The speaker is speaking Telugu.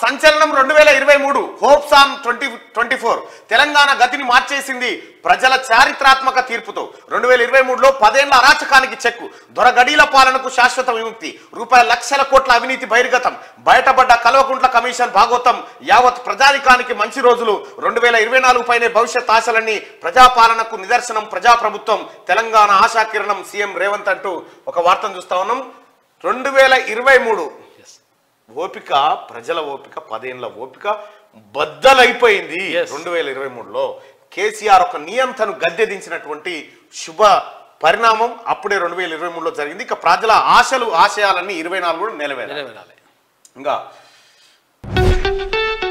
సంచలనం రెండు వేల ఇరవై మూడు hopes on twenty twenty four Telangana గతిని మార్చేసింది ప్రజల చారిత్రాత్మక తీర్పుతో రెండు వేల ఇరవై మూడులో పదేళ్ల అరాచకానికి చెక్కు దొరగడీల పాలనకు శాశ్వత విముక్తి రూపాయల లక్షల కోట్ల అవినీతి బహిర్గతం బయటపడ్డ కల్వకుంట్ల కమిషన్ భాగోతం యావత్ ప్రజానికానికి మంచి రోజులు రెండు వేల ఇరవై నాలుగు పైనే భవిష్యత్ ఆశలన్నీ ప్రజాపాలనకు నిదర్శనం ప్రజాప్రభుత్వం తెలంగాణ ఆశాకిరణం సీఎం రేవంత్ అంటూ ఒక వార్తను చూస్తా ఉన్నాం రెండు వేల ఇరవై మూడు ఓపిక ప్రజల ఓపిక పదేళ్ల ఓపిక బద్దలైపోయింది Yes. రెండు వేల ఇరవై మూడులో కేసీఆర్ ఒక నియంతను గద్దె దించినటువంటి శుభ పరిణామం అప్పుడే రెండు వేల ఇరవై మూడులో జరిగింది ఇక ప్రజల ఆశలు ఆశయాలన్నీ ఇరవై నాలుగు నెలవేరాయి నెరవేరాలి ఇంకా